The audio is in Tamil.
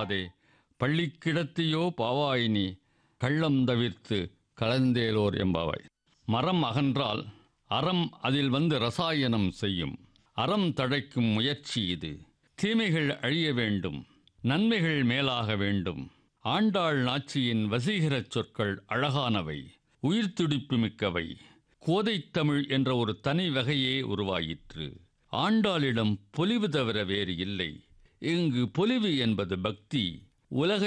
கல்லாதே பள்ளி கிடத்தியோ பாவாயினி கள்ளம் தவிர்த்து கலந்தேலோர் என்பாவாய் மரம் அகன்றால் அறம் அதில் வந்து ரசாயனம் செய்யும் அறம் தழைக்கும் முயற்சி இது தீமைகள் அழிய வேண்டும் நன்மைகள் மேலாக வேண்டும் ஆண்டாள் நாச்சியின் வசீகரச் சொற்கள் அழகானவை உயிர் துடிப்பு மிக்கவை கோதைத் தமிழ் என்ற ஒரு தனி வகையே உருவாயிற்று ஆண்டாளிடம் பொலிவு தவிர வேறு இல்லை இங்கு பொலிவு என்பது பக்தி உலக